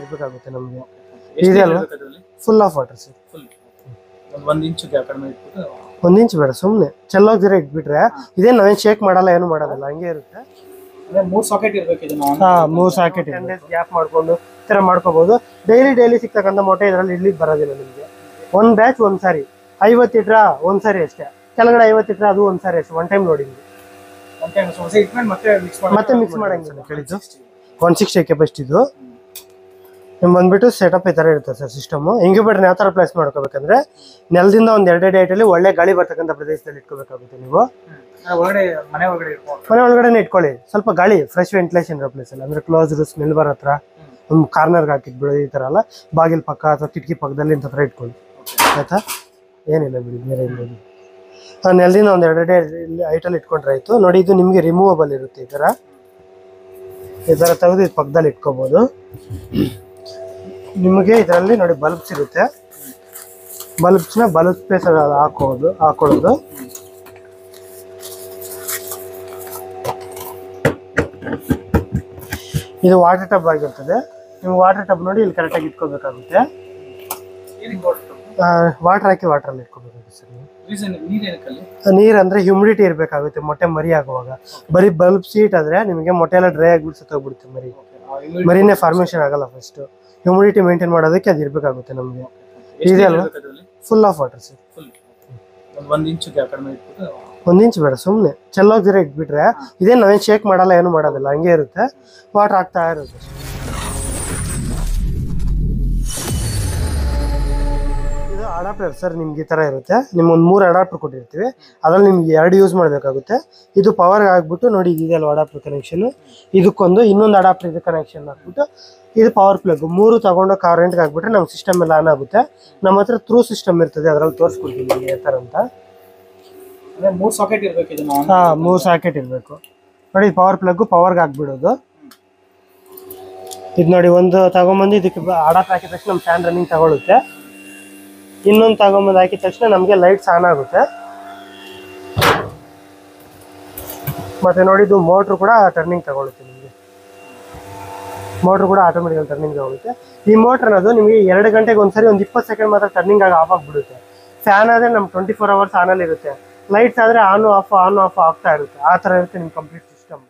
ಇರ್ಬೇಕಾಗುತ್ತೆ ನಮಗೆ ಎಷ್ಟು ಇದೆ ಅಲ್ವಾ? ಇರ್ಬೇಕು ಅದ್ರಲ್ಲಿ? Full of water sir Full. ಒಂದ್ ಒಂದ್ ಇಂಚು ಗ್ಯಾಪ್ ಕಡಿಮೆ ಇಟ್ಬಿಟ್ಟು ಒಂದ್ ಇಂಚ್ ಬೇಡ ಸುಮ್ಮನೆ ಚೆಲ್ಲೋಗ್ದಿರ ಇಟ್ಬಿಟ್ರೆ ಇದೇ ನಾವೇನ್ ಶೇಕ್ ಮಾಡಲ್ಲ ಏನು ಮಾಡೋದಿಲ್ಲ ಹಂಗೆ ಇರುತ್ತೆ ಅಂದ್ರೆ ಮೂರ್ ಸಾಕೆಟ್ ಇರ್ಬೇಕು ಇದನ್ನ ಹಾ ಮೂರ್ ಸಾಕೆಟ್ ಗ್ಯಾಪ್ ಮಾಡ್ಕೊಂಡು ಈ ತರ ಮಾಡ್ಕೋಬಹುದು ಡೈಲಿ ಡೈಲಿ ಸಿಗ್ತಕ್ಕಂಥ ಮೊಟ್ಟೆ ಇದರಲ್ಲಿ ಇಡ್ಲಿಕ್ಕೆ ಬರೋದಿಲ್ಲ ನಿಮ್ಗೆ ಒಂದ್ ಬ್ಯಾಚ್ ಒಂದ್ ಸಾರಿ ಐವತ್ತು ಇಟ್ರ ಒಂದ್ ಸಾರಿ ಅಷ್ಟೇ ಕೆಳಗಡೆ ಐವತ್ತು ಇಟ್ರ ಅದು ಒಂದ್ ಸಾರಿ ಅಷ್ಟೇ ಒನ್ ಟೈಮ್ ನೋಡಿ ಒನ್ ಟೈಮ್ ಹೊಸ ಇಟ್ಕೊಂಡು ಮತ್ತೆ ಮಿಕ್ಸ್ ಮಾಡಿ ಮತ್ತೆ ಮಿಕ್ಸ್ ಮಾಡಂಗಿಲ್ಲ ಕೇಳಿದ್ದು ಒನ್ ಸಿಕ್ಸ್ಟಿ ಕೆಪಾಸಿಟಿ ಇದು ನಿಮ್ ಬಂದ್ಬಿಟ್ಟು ಸೆಟಪ್ ಈ ತರ ಇರುತ್ತೆ ಸರ್ ಸಿಸ್ಟಮ್ ಇಂಕ್ಯುಬೇಟರ್ ಯಾವ ತರ ಪ್ಲೇಸ್ ಮಾಡ್ಕೋಬೇಕಂದ್ರೆ ನೆಲದಿಂದ ಒಂದ್ ಎರಡೇ ಅಲ್ಲಿ ಒಳ್ಳೆ ಗಾಳಿ ಬರ್ತಕ್ಕಂಥ ಪ್ರದೇಶದಲ್ಲಿ ಇಟ್ಕೋಬೇಕಾಗುತ್ತೆ ನೀವು ಒಳಗಡೆ ಮನೆ ಒಳಗಡೆ ಇಟ್ಕೊಂಡು ಮನೆ ಒಳಗಡೆ ಇಟ್ಕೊಳ್ಳಿ ಸ್ವಲ್ಪ ಗಾಳಿ ಫ್ರೆಶ್ ವೆಂಟಿಲೇಷನ್ ಇರೋ ಪ್ಲೇಸ್ ಅಲ್ಲಿ ಅಂದ್ರೆ ಕ್ಲೋಸ್ಡ್ ಸ್ಮೆಲ್ ಬರೋ ಹತ್ರ ಒಂದು ಕಾರ್ನರ್ಗೆ ಹಾಕಿಟ್ಬಿಡು ಈ ತರ ಎಲ್ಲ ಬಾಗಿಲ್ ಪಕ್ಕ ಅಥವಾ ಕಿಟಕಿ ಪಕ್ಕದಲ್ಲಿ ಇಂಥ ಹತ್ರ ಇಟ್ಕೊಳ್ಳಿ ಆಯ್ತಾ ಏನಿಲ್ಲ ಬಿಡಿ ಬೇರೆ ಇಲ್ಲ ಇದು. ಆ ನೆಲದಿಂದ ಒಂದು ಎರಡೇ ಇಲ್ಲಿ ಐಟಲ್ಲಿ ಇಟ್ಕೊಂಡ್ರೆ ಆಯ್ತು ನೋಡಿ ಇದು ನಿಮಗೆ ರಿಮೂವಬಲ್ ಇರುತ್ತೆ ಈ ತರ ಈ ತರ ತೆಗೆದು ಇದು ಪಕ್ಕದಲ್ಲಿ ಇಟ್ಕೋಬಹುದು ನಿಮಗೆ ಇದರಲ್ಲಿ ನೋಡಿ ಬಲ್ಬ್ಸ್ ಇರುತ್ತೆ ಬಲ್ಬ್ಸ್ನ ಬಲ್ಬ್ ಸ್ಪೇಸ್ ಹಾಕೋದು ಹಾಕೊಳ್ಳೋದು ಇದು ವಾಟರ್ ಟಬ್ ಆಗಿರ್ತದೆ ನೀವು ವಾಟರ್ ಟಬ್ ನೋಡಿ ಇಲ್ಲಿ ಕರೆಕ್ಟಾಗಿ ಇಟ್ಕೋಬೇಕಾಗುತ್ತೆ ವಾಟರ್ ಹಾಕಿ ವಾಟರ್ ಅಲ್ಲಿ ಇಟ್ಕೋಬೇಕಾಗುತ್ತೆ ಸರ್ ನೀವು ರೀಸನ್ ನೀರ್ ಏನಕ್ಕಲ್ಲಿ ನೀರ್ ಅಂದ್ರೆ ಹ್ಯೂಮಿಡಿಟಿ ಇರ್ಬೇಕಾಗುತ್ತೆ ಮೊಟ್ಟೆ ಮರಿ ಆಗುವಾಗ ಬರೀ ಬಲ್ಬ್ ಸೀಟ್ ಆದ್ರೆ ನಿಮಗೆ ಮೊಟ್ಟೆ ಎಲ್ಲ ಡ್ರೈ ಆಗಿಬಿಟ್ಟು ಸತ್ತೋಗ್ಬಿಡುತ್ತೆ ಮರಿ ಮರಿನೇ ಫಾರ್ಮೇಶನ್ ಆಗಲ್ಲ ಫಸ್ಟ್ ಹ್ಯೂಮಿಡಿಟಿ ಮೇಂಟೈನ್ ಮಾಡೋದಕ್ಕೆ ಅದು ಇರ್ಬೇಕಾಗುತ್ತೆ ನಮಗೆ ಇದೆ ಅಲ್ವಾ? Full of water sir full ಒಂದ್ ಒಂದ್ ಇಂಚು ಗ್ಯಾಪ್ ಕಡಿಮೆ ಇಟ್ಬಿಟ್ಟು ಒಂದ್ ಇಂಚ್ ಬೇಡ ಸುಮ್ಮನೆ ಚೆಲ್ಲೋಗ್ದಿರ ಇಟ್ಬಿಟ್ರೆ ಇದೇ ನಾವೇನ್ ಶೇಕ್ ಮಾಡಲ್ಲ ಏನು ಮಾಡೋದಿಲ್ಲ ಹಂಗೆ ಇರುತ್ತೆ ವಾಟರ್ ಆಗ್ತಾ ಇರುತ್ತೆ ಇದು ಅಡಾಪ್ಟರ್ ಸರ್ ನಿಮ್ಗೆ ಈ ತರ ಇರುತ್ತೆ ನಿಮ್ಗೆ ಒಂದು ಮೂರು ಅಡಾಪ್ಟರ್ ಕೊಟ್ಟಿರ್ತೀವಿ ಅದ್ರಲ್ಲಿ ನಿಮ್ಗೆ ಎರಡು ಯೂಸ್ ಮಾಡಬೇಕಾಗುತ್ತೆ ಇದು ಪವರ್ ಆಗ್ಬಿಟ್ಟು ನೋಡಿ ಇದೆಯಲ್ಲ ಅಡಾಪ್ಟರ್ ಕನೆಕ್ಷನ್ ಇದಕ್ಕೊಂದು ಇನ್ನೊಂದು ಅಡಾಪ್ಟರ್ ಇದು ಕನೆಕ್ಷನ್ ಹಾಕ್ಬಿಟ್ಟು ಇದು ಪವರ್ ಪ್ಲಗ್ ಮೂರು ತಗೊಂಡು ಕರೆಂಟ್ಗೆ ಹಾಕ್ಬಿಟ್ರೆ ನಮ್ಮ ಸಿಸ್ಟಮ್ ಎಲ್ಲ ಆನ್ ಆಗುತ್ತೆ ನಮ್ಮ ಹತ್ರ ಥ್ರೂ ಸಿಸ್ಟಮ್ ಇರ್ತದೆ ಅದ್ರಲ್ಲಿ ತೋರಿಸ್ಕೊಡ್ತೀನಿ ನಿಮ್ಗೆ ಯಾವ ಥರ ಅಂತ ಅಂದ್ರೆ ಮೂರ್ ಸಾಕೆಟ್ ಇರ್ಬೇಕು ಇದನ್ನ ಹಾ ಮೂರು ಸಾಕೆಟ್ ಇರಬೇಕು ನೋಡಿ ಪವರ್ ಪ್ಲಗ್ ಪವರ್ಗೆ ಹಾಕ್ಬಿಡೋದು ಇದು ನೋಡಿ ಒಂದು ತಗೊಂಬಂದು ಇದಕ್ಕೆ ಅಡಾಪ್ಟ್ ಹಾಕಿದ ತಕ್ಷಣ ನಮ್ಮ ಫ್ಯಾನ್ ರನ್ನಿಂಗ್ ತಗೊಳುತ್ತೆ ಇನ್ನೊಂದು ತಗೊಂಬಂದು ಹಾಕಿದ ತಕ್ಷಣ ನಮಗೆ ಲೈಟ್ಸ್ ಆನ್ ಆಗುತ್ತೆ ಮತ್ತೆ ನೋಡಿ ಇದು ಮೋಟ್ರ್ ಕೂಡ ಟರ್ನಿಂಗ್ ತಗೊಳುತ್ತೆ ನಿಮಗೆ ಮೋಟ್ರ್ ಕೂಡ ಆಟೋಮೆಟಿಕಲ್ ಟರ್ನಿಂಗ್ ತಗೊಳುತ್ತೆ ಈ ಮೋಟ್ರ್ ಅನ್ನೋದು ನಿಮಗೆ ಎರಡು ಗಂಟೆಗೆ ಒಂದ್ಸರಿ ಒಂದು ಇಪ್ಪತ್ತು ಸೆಕೆಂಡ್ ಮಾತ್ರ ಟರ್ನಿಂಗ್ ಆಗಿ ಆಫ್ ಆಗಿಬಿಡುತ್ತೆ ಫ್ಯಾನ್ ಆದ್ರೆ ನಮ್ಗೆ ಟ್ವೆಂಟಿ ಫೋರ್ ಅವರ್ಸ್ ಆನಲ್ಲಿ ಇರುತ್ತೆ ಲೈಟ್ಸ್ ಆದ್ರೆ ಆನ್ ಆಫ್ ಆನ್ ಆಫ್ ಆಗ್ತಾ ಇರುತ್ತೆ ಆ ತರ ಇರುತ್ತೆ ನಿಮ್ ಕಂಪ್ಲೀಟ್ ಸಿಸ್ಟಮ್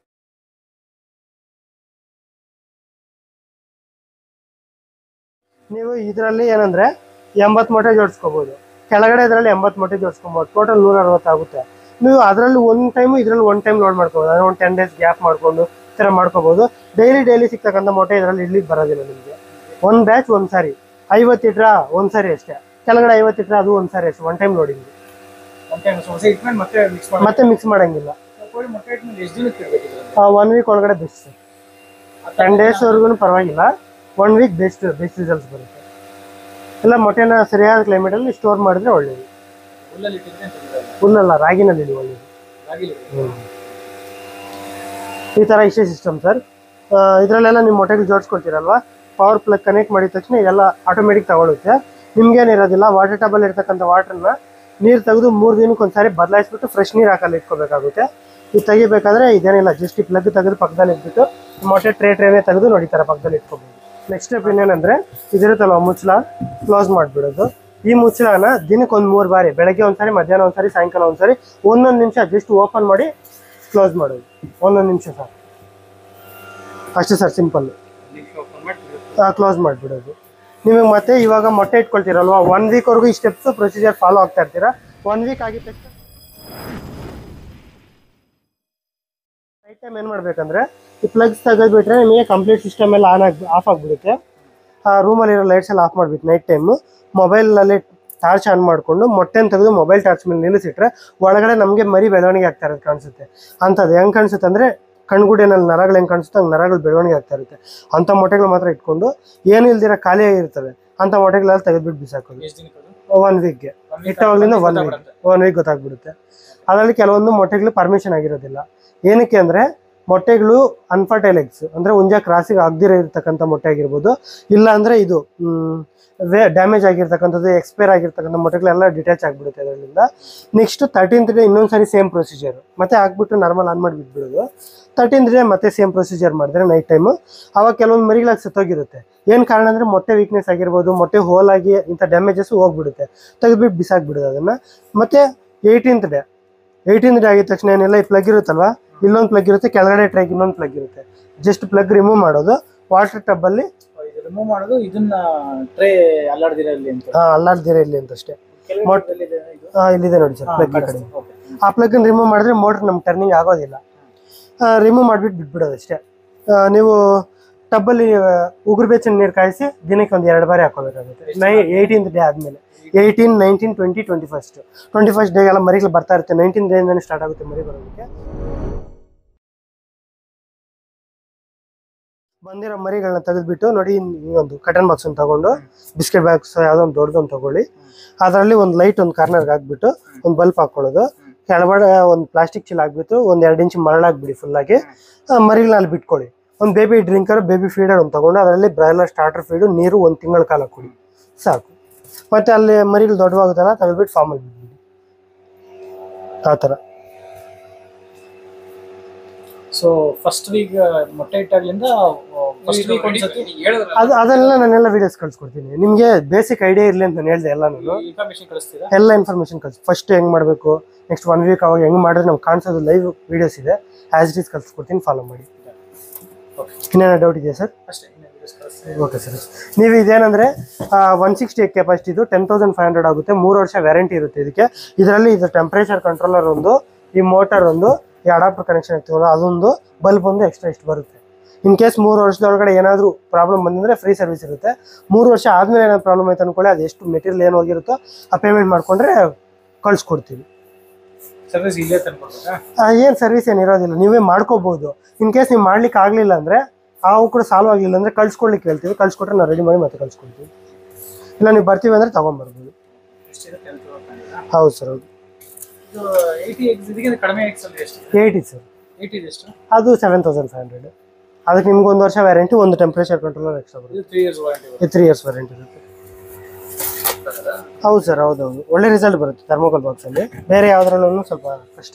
ನೀವು ಇದರಲ್ಲಿ ಏನಂದ್ರೆ ಎಂಬತ್ತು ಮೊಟ್ಟೆ ಜೋಡಿಸ್ಕೋಬಹುದು ಕೆಳಗಡೆ ಇದರಲ್ಲಿ ಎಂಬತ್ತು ಮೊಟ್ಟೆ ಜೋಡಿಸ್ಕೊಬಹುದು ಟೋಟಲ್ ನೂರ ಅರವತ್ತಾಗುತ್ತೆ ನೀವು ಅದರಲ್ಲಿ ಒಂದ್ ಟೈಮ್ ಇದ್ರಲ್ಲಿ ಒನ್ ಟೈಮ್ ಲೋಡ್ ಮಾಡ್ಕೋಬಹುದು ಅಂದ್ರೆ ಒಂದು ಟೆನ್ ಡೇಸ್ ಗ್ಯಾಪ್ ಮಾಡ್ಕೊಂಡು ಈ ತರ ಮಾಡ್ಕೋಬಹುದು ಡೈಲಿ ಡೈಲಿ ಸಿಗ್ತಕ್ಕಂಥ ಮೊಟ್ಟೆ ಇದರಲ್ಲಿ ಇಡ್ಲಿಕ್ಕೆ ಬರೋದಿಲ್ಲ ನಿಮಗೆ ಒಂದ್ ಬ್ಯಾಚ್ ಒಂದ್ ಸಾರಿ ಐವತ್ತು ಇಟ್ರ ಒಂದ್ ಸಾರಿ ಅಷ್ಟೇ ಕೆಳಗಡೆ ಐವತ್ತು ಇಟ್ರ ಅದು ಒಂದ್ ಸಾರಿ ಅಷ್ಟೇ one time loading one time ಹೊಸ ಇಟ್ಕೊಂಡು ಮತ್ತೆ ಮಿಕ್ಸ್ ಮಾಡಿ ಮತ್ತೆ ಮಿಕ್ಸ್ ಮಾಡಂಗಿಲ್ಲ ಕೋಳಿ ಮೊಟ್ಟೆ ಇಟ್ಮೇಲೆ ಎಷ್ಟು ದಿನಕ್ಕೆ ಇರ್ಬೇಕು ಇದ್ರಲ್ಲಿ ಒನ್ ವೀಕ್ ಒಳಗಡೆ ಬೆಸ್ಟ್ ಟೆನ್ ಡೇಸ್ ವರ್ಗು ಪರವಾಗಿಲ್ಲ one week best best results ಬರುತ್ತೆ ಎಲ್ಲ ಮೊಟ್ಟೆನ ಸರಿಯಾದ ಕ್ಲೈಮೇಟ್ ಅಲ್ಲಿ ಸ್ಟೋರ್ ಮಾಡಿದ್ರೆ ಒಳ್ಳೇದು ಹುಲ್ಲಲ್ಲಿ ಇಟ್ಟಿದ್ರೆ ಅಂತ ಇರಲ್ಲ. ಹುಲ್ಲಲ್ಲ ರಾಗಿನಲ್ಲಿ ಇಡಿ ಒಳ್ಳೇದು ರಾಗಿಲಿ ಈ ತರ ಇಷ್ಟೇ ಸಿಸ್ಟಮ್ ಸರ್ ಇದರಲ್ಲೆಲ್ಲ ನಿಮ್ಮ ಮೊಟ್ಟೆಗೆ ಜೋಡಿಸ್ಕೊಳ್ತೀರಲ್ವಾ ಪವರ್ ಪ್ಲಗ್ ಕನೆಕ್ಟ್ ಮಾಡಿದ ತಕ್ಷಣ ಇದೆಲ್ಲ ಆಟೋಮೆಟಿಕ್ ತಗೊಳುತ್ತೆ ನಿಮ್ಗೇನಿರೋದಿಲ್ಲ ವಾಟರ್ ಟಬಲ್ ಇರ್ತಕ್ಕಂಥ ವಾಟರ್ನ ನೀರು ತೆಗೆದು ಮೂರು ದಿನಕ್ಕೆ ಒಂದ್ಸಾರಿ ಬದಲಾಯಿಸ್ಬಿಟ್ಟು ಫ್ರೆಶ್ ನೀರು ಹಾಕಲ್ಲಿ ಇಟ್ಕೋಬೇಕಾಗುತ್ತೆ ಇದು ತೆಗಿಬೇಕಾದ್ರೆ ಇದೇನಿಲ್ಲ ಜಸ್ಟ್ ಈ ಪ್ಲಗ್ ತೆಗೆದು ಪಕ್ಕದಲ್ಲಿ ಇಟ್ಬಿಟ್ಟು ಮೊಟ್ಟೆ ಟ್ರೇ ಟ್ರೇನೇ ತೆಗೆದು ನೋಡಿ ಈ ಥರ ಪಕ್ಕದಲ್ಲಿ ಇಟ್ಕೋಬಹುದು ನೆಕ್ಸ್ಟ್ ಸ್ಟೆಪ್ ಇನ್ನೇನಂದ್ರೆ ಇದಿರುತ್ತಲ್ವ ಮುಚ್ಚಳ ಕ್ಲೋಸ್ ಮಾಡಿಬಿಡೋದು ಈ ಮುಚ್ಚಳನ ದಿನಕ್ಕೆ ಒಂದು ಮೂರು ಬಾರಿ ಬೆಳಗ್ಗೆ ಒಂದ್ಸರಿ ಮಧ್ಯಾಹ್ನ ಒಂದ್ಸರಿ ಸಾಯಂಕಾಲ ಒಂದ್ಸರಿ ಒಂದೊಂದು ನಿಮಿಷ ಜಸ್ಟ್ ಓಪನ್ ಮಾಡಿ ಕ್ಲೋಸ್ ಮಾಡೋದು ಒಂದೊಂದು ನಿಮಿಷ ಸರ್ ಅಷ್ಟೇ ಸರ್ ಸಿಂಪಲ್ ಓಪನ್ ಮಾಡಿ ಕ್ಲೋಸ್ ಮಾಡಿಬಿಡೋದು ನಿಮಗೆ ಮತ್ತೆ ಇವಾಗ ಮೊಟ್ಟೆ ಇಟ್ಕೊಳ್ತೀರಲ್ವಾ ಒನ್ ವೀಕ್ವರೆಗೂ ಈ ಸ್ಟೆಪ್ಸ್ ಪ್ರೊಸೀಜರ್ ಫಾಲೋ ಆಗ್ತಾ ಇರ್ತೀರಾ ಒನ್ ವೀಕ್ ಆಗಿದ ತಕ್ಷಣ ನೈಟ್ ಟೈಮ್ ಏನು ಮಾಡ್ಬೇಕಂದ್ರೆ ಈ ಪ್ಲಗ್ಸ್ ತೆಗೆದ್ಬಿಟ್ರೆ ನಿಮಗೆ ಕಂಪ್ಲೀಟ್ ಸಿಸ್ಟಮ್ ಎಲ್ಲ ಆನ್ ಆಗಿ ಆಫ್ ಆಗಿಬಿಡುತ್ತೆ ಆ ರೂಮಲ್ಲಿರೋ ಲೈಟ್ಸ್ ಎಲ್ಲ ಆಫ್ ಮಾಡ್ಬಿಟ್ಟು ನೈಟ್ ಟೈಮು ಮೊಬೈಲಲ್ಲಿ ಟಾರ್ಚ್ ಆನ್ ಮಾಡಿಕೊಂಡು ಮೊಟ್ಟೆನ ತೆಗೆದು ಮೊಬೈಲ್ ಟಾರ್ಚ್ ಮೇಲೆ ನಿಲ್ಲಿಸಿಟ್ರೆ ಒಳಗಡೆ ನಮಗೆ ಮರಿ ಬೆಳವಣಿಗೆ ಆಗ್ತಾ ಇರೋದು ಕಾಣಿಸುತ್ತೆ ಅಂಥದ್ದು ಹೆಂಗೆ ಕಾಣಿಸುತ್ತೆ ಅಂದರೆ ಕಣ್ಗುಡಿನಲ್ಲಿ ನರಗಳು ಹೆಂಗೆ ಕಾಣಿಸುತ್ತೆ ಹಂಗೆ ನರಗಳು ಬೆಳವಣಿಗೆ ಆಗ್ತಾ ಇರುತ್ತೆ ಅಂಥ ಮೊಟ್ಟೆಗಳು ಮಾತ್ರ ಇಟ್ಕೊಂಡು ಏನು ಇಲ್ದಿರ ಖಾಲಿಯಾಗಿರ್ತವೆ ಅಂಥ ಮೊಟ್ಟೆಗಳೆಲ್ಲ ತೆಗೆದ್ಬಿಟ್ಟು ಬಿಸಾಕೋದು ಎಷ್ಟು ದಿನಕ್ಕೆ ಅದು ಒನ್ ವೀಕ್ಗೆ One week ಇಟ್ಟವಾಗ್ಲಿಂದ ಒನ್ ಗೊತ್ತಾಗ್ಬಿಡುತ್ತೆ. ವೀಕ್ ಒನ್ ವೀಕ್ ಗೊತ್ತಾಗ್ಬಿಡುತ್ತೆ ಅದರಲ್ಲಿ ಕೆಲವೊಂದು ಮೊಟ್ಟೆಗಳು ಪರ್ಮಿಷನ್ ಆಗಿರೋದಿಲ್ಲ ಏನಕ್ಕೆ ಅಂದರೆ ಮೊಟ್ಟೆಗಳು ಅನ್ಫರ್ಟೈಲ್ ಎಗ್ಸ್ ಅಂದರೆ ಉಂಜ ಕ್ರಾಸಿಗೆ ಆಗದಿರೋ ಇರ್ತಕ್ಕಂಥ ಮೊಟ್ಟೆ ಆಗಿರ್ಬೋದು ಇಲ್ಲ ಅಂದರೆ ಇದು ವೇ ಡ್ಯಾಮೇಜ್ ಆಗಿರ್ತಕ್ಕಂಥದ್ದು ಎಕ್ಸ್ಪೈರ್ ಆಗಿರ್ತಕ್ಕಂಥ ಮೊಟ್ಟೆಗಳೆಲ್ಲ ಡಿಟ್ಯಾಚ್ ಆಗಿಬಿಡುತ್ತೆ ಅದರಿಂದ ನೆಕ್ಸ್ಟ್ ತರ್ಟೀನ್ತ್ ಡೇ ಇನ್ನೊಂದು ಸಾರಿ ಸೇಮ್ ಪ್ರೊಸೀಜರ್ ಮತ್ತೆ ಹಾಕ್ಬಿಟ್ಟು ನಾರ್ಮಲ್ ಆನ್ ಮಾಡಿ ಬಿಟ್ಬಿಡೋದು ತರ್ಟೀನ್ತ್ ಡೇ ಮತ್ತೆ ಸೇಮ್ ಪ್ರೊಸೀಜರ್ ಮಾಡಿದ್ರೆ ನೈಟ್ ಟೈಮು ಅವಾಗ ಕೆಲವೊಂದು ಮರಿಗಳಾಗಿ ಸತ್ತೋಗಿರುತ್ತೆ ಏನು ಕಾರಣ ಅಂದರೆ ಮೊಟ್ಟೆ ವೀಕ್ನೆಸ್ ಆಗಿರ್ಬೋದು ಮೊಟ್ಟೆ ಹೋಲ್ ಆಗಿ ಇಂಥ ಡ್ಯಾಮೇಜಸ್ ಹೋಗ್ಬಿಡುತ್ತೆ ತೆಗೆದ್ಬಿಟ್ಟು ಬಿಸಾಕ್ಬಿಡೋದು ಅದನ್ನು ಮತ್ತೆ ಏಯ್ಟೀನ್ತ್ ಡೇ ಏಯ್ಟೀನ್ತ್ ಡೇ ಆಗಿದ ತಕ್ಷಣ ಏನೆಲ್ಲ ಈ ಪ್ಲಗ್ ಇರುತ್ತಲ್ವಾ ಇಲ್ಲೊಂದು ಪ್ಲಗ್ ಇರುತ್ತೆ ಕೆಳಗಡೆ ಟ್ರೈಕ್ ಇನ್ನೊಂದು ಪ್ಲಗ್ ಇರುತ್ತೆ ಜಸ್ಟ್ ಪ್ಲಗ್ ರಿಮೂವ್ ಮಾಡೋದು ವಾಟರ್ ಟಬ್ಬಲ್ಲಿ ಇದು ರಿಮೂವ್ ಮಾಡೋದು ಇದನ್ನ ಟ್ರೇ ಅಲ್ಲಾಡ್ದಿರಲ್ಲಿ ಅಂತ ಅಲ್ಲಾಡ್ದಿರ ಇಲ್ಲಿ ಅಂತಷ್ಟೇ ಕೆಲವು ಮೊಟ್- ಇದರಲ್ಲಿ ಇದೆ ಇದು. ಆ, ಇಲ್ಲಿದೆ ನೋಡಿ ಸರ್ ಹಾ, ಪ್ಲಗ್ ಕಡೆ ಕಾಣಿಸ್ತು. Okay. ಆ ಪ್ಲಗ್ ರಿಮೂವ್ ಮಾಡಿದ್ರೆ ಮೋಟರ್ ನಮ್ಗೆ ಟರ್ನಿಂಗ್ ಆಗೋದಿಲ್ಲ ರಿಮೂವ್ ಮಾಡಿಬಿಟ್ಟು ಬಿಟ್ಬಿಡೋದು ಅಷ್ಟೇ ಆ, ನೀವು ಟಬ್ಬಲ್ಲಿ ಉಗುರು ಬೆಚ್ಚನ ನೀರು ಕಾಯಿಸಿ ದಿನಕ್ಕೆ ಒಂದು ಎರಡು ಬಾರಿ ಹಾಕೋಬೇಕಾಗುತ್ತೆ ನೈ ಏಯ್ಟೀನ್ತ್ ಡೇ ಆದಮೇಲೆ eighteen nineteen twenty twenty first twenty first ಡೇಗೆಲ್ಲ ಮರಿಗಳು ಬರ್ತಾ ಇರುತ್ತೆ ನೈನ್ಟೀನ್ ಡೇಯಿಂದನೇ ಸ್ಟಾರ್ಟ್ ಆಗುತ್ತೆ ಮರಿ ಬರೋದಕ್ಕೆ ಬಂದಿರೋ ಮರಿಗಳನ್ನ ತೆಗೆದ್ಬಿಟ್ಟು ನೋಡಿ ಈ ಒಂದು ಕಟನ್ ಬಾಕ್ಸ್ ಒಂದು ತಗೊಂಡು ಬಿಸ್ಕೆಟ್ ಬಾಕ್ಸ್ ಯಾವುದೋ ಒಂದು ದೊಡ್ಡದೊಂದು ತಗೊಳ್ಳಿ ಅದರಲ್ಲಿ ಒಂದು ಲೈಟ್ ಒಂದು ಕಾರ್ನರ್ಗೆ ಹಾಕ್ಬಿಟ್ಟು ಒಂದು ಬಲ್ಪ್ ಹಾಕೊಳ್ಳೋದು ಕೆಳಗಡೆ ಒಂದು ಪ್ಲಾಸ್ಟಿಕ್ ಚೀಲ ಹಾಕ್ಬಿಟ್ಟು ಒಂದು ಎರಡು ಇಂಚ್ ಮರಳಾಗ್ಬಿಡಿ ಫುಲ್ಲಾಗಿ ಮರಿಗಳನ್ನ ಅಲ್ಲಿ ಬಿಟ್ಕೊಳ್ಳಿ ಒಂದು ಬೇಬಿ ಡ್ರಿಂಕರ್ ಬೇಬಿ ಫೀಡರ್ ಒಂದು ತಗೊಂಡು ಅದರಲ್ಲಿ ಬ್ರಾಯ್ಲರ್ ಸ್ಟಾರ್ಟರ್ ಫೀಡು ನೀರು ಒಂದು ತಿಂಗಳ ಕಾಲ ಕೊಡಿ ಸಾಕು ಮತ್ತೆ ಅಲ್ಲಿ ಮರಿಗಳು ದೊಡ್ಡವಾಗುತ್ತಲ್ಲ ತೆಗೆದ್ಬಿಟ್ಟು ಫಾರ್ಮಲ್ಲಿ ಬಿಟ್ಬಿಡಿ ಆ ಥರ ಸೊ ಫಸ್ಟ್ ವೀಕ್ ಮೊಟ್ಟೆ ಇಟ್ಟಾಗ್ಲಿಂದ ಫಸ್ಟ್ ವೀಕ್ ಒಂದ್ಸತಿ ಅದು ಅದೆಲ್ಲ ನಾನೆಲ್ಲ ವೀಡಿಯೋಸ್ ಕಳ್ಸ್ಕೊಡ್ತೀನಿ ನಿಮಗೆ ಬೇಸಿಕ್ ಐಡಿಯಾ ಇರಲಿ ಅಂತ ನಾನು ಹೇಳಿದೆ ಎಲ್ಲ ನಾನು ಇನ್ಫಾರ್ಮೇಶನ್ ಕಳಿಸ್ತೀರಾ ಎಲ್ಲ ಇನ್ಫಾರ್ಮೇಶನ್ ಕಳ್ಸಿ ಫಸ್ಟ್ ಹೆಂಗ್ ಮಾಡಬೇಕು ನೆಕ್ಸ್ಟ್ ಒನ್ ವೀಕ್ ಅವಾಗ ಹೆಂಗ್ ಮಾಡಿದ್ರೆ ನಮ್ಗೆ ಕಾಣಿಸೋದು ಲೈವ್ ವಿಡಿಯೋಸ್ ಇದೆ ಆಸ್ ಇಟ್ ಈಸ್ ಕಳ್ಸ್ಕೊಡ್ತೀನಿ ಫಾಲೋ ಮಾಡಿ ಓಕೆ ಇನ್ನೇನೋ ಡೌಟ್ ಇದೆಯಾ ಸರ್ ಅಷ್ಟೇ ಇನ್ನೇನು videos ಕಳಿಸ್ತೀರಾ? ಓಕೆ ಸರ್ ನೀವು ಇದೇನಂದ್ರೆ ಒನ್ ಸಿಕ್ಸ್ಟಿ ಕೆಪಾಸಿಟಿ ಇದು ಟೆನ್ ತೌಸಂಡ್ ಫೈವ್ ಹಂಡ್ರೆಡ್ ಆಗುತ್ತೆ ಮೂರು ವರ್ಷ ವ್ಯಾರಂಟಿ ಇರುತ್ತೆ ಇದಕ್ಕೆ ಇದರಲ್ಲಿ ಇದು ಟೆಂಪ್ರೇಚರ್ ಕಂಟ್ರೋಲರ್ ಒಂದು ಈ ಮೋಟರ್ ಒಂದು ಈ ಅಡಾಪ್ಟರ್ ಕನೆಕ್ಷನ್ ಆಗ್ತೀವಲ್ಲ ಅದೊಂದು ಬಲ್ಬ್ ಒಂದು ಎಕ್ಸ್ಟ್ರಾ ಇಷ್ಟು ಬರುತ್ತೆ ಇನ್ ಕೇಸ್ ಮೂರು ವರ್ಷದೊಳಗಡೆ ಏನಾದರೂ ಪ್ರಾಬ್ಲಮ್ ಬಂದಿದ್ರೆ ಫ್ರೀ ಸರ್ವಿಸ್ ಇರುತ್ತೆ ಮೂರು ವರ್ಷ ಆದಮೇಲೆ ಏನಾದ್ರು ಪ್ರಾಬ್ಲಮ್ ಆಯ್ತು ಅನ್ಕೊಳ್ಳಿ ಅದು ಎಷ್ಟು ಮೆಟೀರಿಯಲ್ ಏನು ಹೋಗಿರುತ್ತೋ ಆ ಪೇಮೆಂಟ್ ಮಾಡ್ಕೊಂಡ್ರೆ ಕಳ್ಸ್ಕೊಡ್ತೀವಿ ಸರ್ವಿಸ್ ಇಲ್ಲೇ ತಂದ್ಕೊಡ್ಬೇಕಾ ಏನು ಸರ್ವಿಸ್ ಏನು ಇರೋದಿಲ್ಲ ನೀವೇ ಮಾಡ್ಕೋಬಹುದು ಇನ್ ಕೇಸ್ ನೀವು ಮಾಡ್ಲಿಕ್ಕೆ ಆಗಲಿಲ್ಲ ಅಂದರೆ ಅವು ಕೂಡ ಸಾಲ್ವ್ ಆಗಲಿಲ್ಲ ಅಂದರೆ ಕಳ್ಸ್ಕೊಡ್ಲಿಕ್ಕೆ ಹೇಳ್ತೀವಿ ಕಳ್ಸ್ಕೊಟ್ರೆ ನಾವು ರೆಡಿ ಮಾಡಿ ಮತ್ತೆ ಕಳ್ಸ್ಕೊಡ್ತೀವಿ ಇಲ್ಲ ನೀವು ಬರ್ತೀವಿ ಅಂದರೆ ತೊಗೊಂಬರ್ಬೋದು ಎಷ್ಟಿರುತ್ತೆ ಅಂತ ತಿಳ್ಕೊಂಡಿದ್ದೀರಾ? ಹೌದು ಸರ್ ಹೌದು ಇದು ಏಯ್ಟಿ ಎಕ್ಸ್ ಇದಕ್ಕಿಂತ ಕಡಿಮೆ ಎಕ್ಸ್ ಅಲ್ಲಿ ಎಷ್ಟು ಏಯ್ಟಿ ಸರ್ ಏಯ್ಟಿ ಎಷ್ಟು ಅದು ಸೆವೆನ್ ತೌಸಂಡ್ ಫೈವ್ ಹಂಡ್ರೆಡ್ ಅದಕ್ಕೆ ನಿಮ್ಗೆ ಒಂದು ವರ್ಷ ವ್ಯಾರಂಟಿ ಒಂದು ಟೆಂಪ್ರೇಚರ್ ಕಂಟ್ರೋಲರ್ ಎಕ್ಸ್ಟ್ರಾ ಬರುತ್ತೆ ಇದು three years warranty three years warranty ಇರುತ್ತೆ ಹೌದು ಸರ್ ಹೌದು ಹೌದು ಒಳ್ಳೆ ರಿಸಲ್ಟ್ ಬರುತ್ತೆ ಥರ್ಮೋಕೋಲ್ ಬಾಕ್ಸಲ್ಲಿ ಬೇರೆ ಯಾವುದ್ರಲ್ಲೂ ಸ್ವಲ್ಪ ಕಷ್ಟ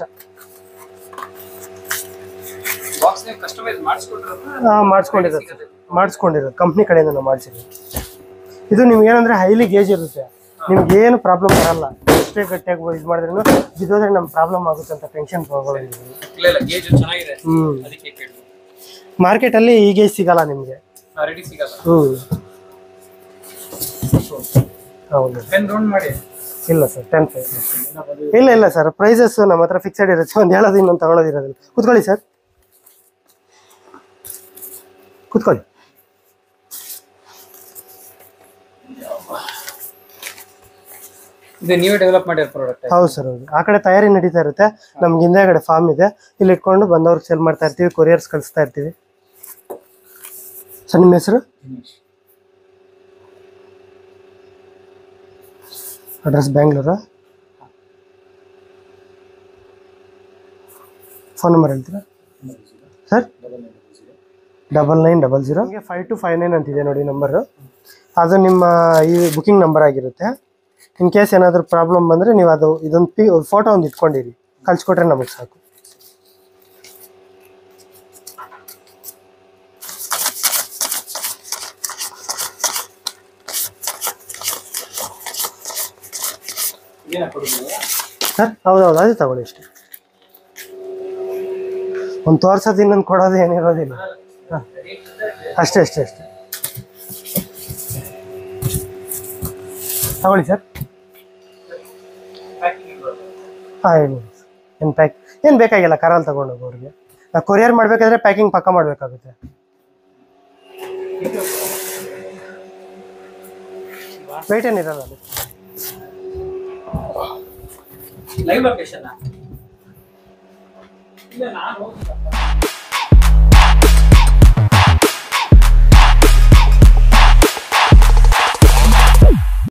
ಬಾಕ್ಸ್ ನೀವು ಕಸ್ಟಮೈಸ್ ಮಾಡಿಸ್ಕೊಟ್ರೆ ಮಾಡಿಸ್ಕೊಂಡಿರೋದು ಸರ್ ಮಾಡಿಸ್ಕೊಂಡಿರೋದು ಕಂಪ್ನಿ ಕಡೆಯಿಂದ ನಾವು ಮಾಡಿಸಿರೋದು ಇದು ನಿಮ್ಗೆ ಏನಂದ್ರೆ ಹೈಲಿ ಗೇಜ್ ಇರುತ್ತೆ ನಿಮ್ಗೆ ಏನು ಪ್ರಾಬ್ಲಮ್ ಬರಲ್ಲ ಎಷ್ಟೇ ಗಟ್ಟಿಯಾಗಿ ಇದು ಮಾಡಿದ್ರೂ ಬಿದ್ದೋದ್ರೆ ನಮ್ಗೆ ಪ್ರಾಬ್ಲಮ್ ಆಗುತ್ತೆ ಅಂತ ಟೆನ್ಷನ್ ತಗೊಳ್ಳೋದಿಲ್ಲ ಇಲ್ಲ ಇಲ್ಲ ಗೇಜ್ ಚೆನ್ನಾಗಿದೆ ಹ್ಞೂ ಅದಕ್ಕೆ ಕೇಳಿದ್ರು ಮಾರ್ಕೆಟಲ್ಲಿ ಈ ಗೇಜ್ ಸಿಗಲ್ಲ ನಿಮಗೆ ರೆಡಿ ಸಿಗಲ್ಲ ಹ್ಞೂ ಹೌದು ಪೆನ್ ರೌಂಡ್ ಮಾಡಿ ಇಲ್ಲ ಸರ್ ಟೆನ್ ಫೈವ್ ಇನ್ನ ಬಂದಿದೆ. ಇಲ್ಲ ಇಲ್ಲ ಸರ್ ಪ್ರೈಸಸ್ ನಮ್ಮ ಹತ್ರ ಫಿಕ್ಸೆಡ್ ಇರುತ್ತೆ ಒಂದು ಹೇಳೋದು ಇನ್ನೊಂದು ತಗೊಳ್ಳೋದಿರೋದಿಲ್ಲ ಕೂತ್ಕೊಳ್ಳಿ ಸರ್ ಕೂತ್ಕೊಳ್ಳಿ ಇದು ನೀವೇ ಡೆವಲಪ್ ಮಾಡಿರೋ ಪ್ರಾಡಕ್ಟ್ ಹೌದು ಸರ್ ಹೌದು ಆ ಕಡೆ ತಯಾರಿ ನಡೀತಾ ಇರುತ್ತೆ ನಮ್ಗೆ ಹಿಂದೆಗಡೆ ಫಾರ್ಮ್ ಇದೆ ಇಲ್ಲಿ ಇಟ್ಕೊಂಡು ಬಂದವ್ರಿಗೆ ಸೇಲ್ ಮಾಡ್ತಾ ಇರ್ತೀವಿ ಕೊರಿಯರ್ಸ್ ಕಳಿಸ್ತಾ ಇರ್ತೀವಿ ಸರ್ ನಿಮ್ಮ ಹೆಸರು ಅಡ್ರೆಸ್ ಬ್ಯಾಂಗ್ಳೂರಾ ಫೋನ್ ನಂಬರ್ ಹೇಳ್ತೀರಾ sir double nine double zero five two five nine ಅಂತಿದೆ ನೋಡಿ ನಂಬರು ಅದು ನಿಮ್ಮ ಈ ಬುಕಿಂಗ್ ನಂಬರ್ ಆಗಿರುತ್ತೆ ಇನ್ ಕೇಸ್ ಏನಾದರೂ ಪ್ರಾಬ್ಲಮ್ ಬಂದರೆ ನೀವು ಅದು ಇದೊಂದು ಪಿ ಫೋಟೋ ಒಂದು ಇಟ್ಕೊಂಡಿರಿ ಕಳ್ಸಿಕೊಟ್ರೆ ನಮಗೆ ಸಾಕು ಏನ ಕೊಡುದು ಸರ್ ಹೌದೌದು ಅದೇ ತಗೊಳ್ಳಿ ಅಷ್ಟೇ ಒಂದು ತೋರ್ಸೋದು ಇನ್ನೊಂದು ಕೊಡೋದು ಏನಿರೋದಿಲ್ಲ ಹಾಂ ಅಷ್ಟೇ ಅಷ್ಟೇ ಅಷ್ಟೇ ತಗೊಳ್ಳಿ ಸರ್ ಹಾಂ ಹೇಳಿ ಏನು ಪ್ಯಾಕ್ ಏನು ಬೇಕಾಗಿಲ್ಲ ಕಾರಲ್ಲಿ ತಗೊಂಡೋಗಿ ಅವ್ರಿಗೆ ಕೊರಿಯರ್ ಮಾಡಬೇಕಾದ್ರೆ ಪ್ಯಾಕಿಂಗ್ ಪಕ್ಕ ಮಾಡಬೇಕಾಗುತ್ತೆ ವೆಯ್ಟ್ ಏನಿರಲ್ಲ ಅದು ಲೈವ್ ಲೊಕೇಶನ್ ಇಲ್ಲ ನಾನು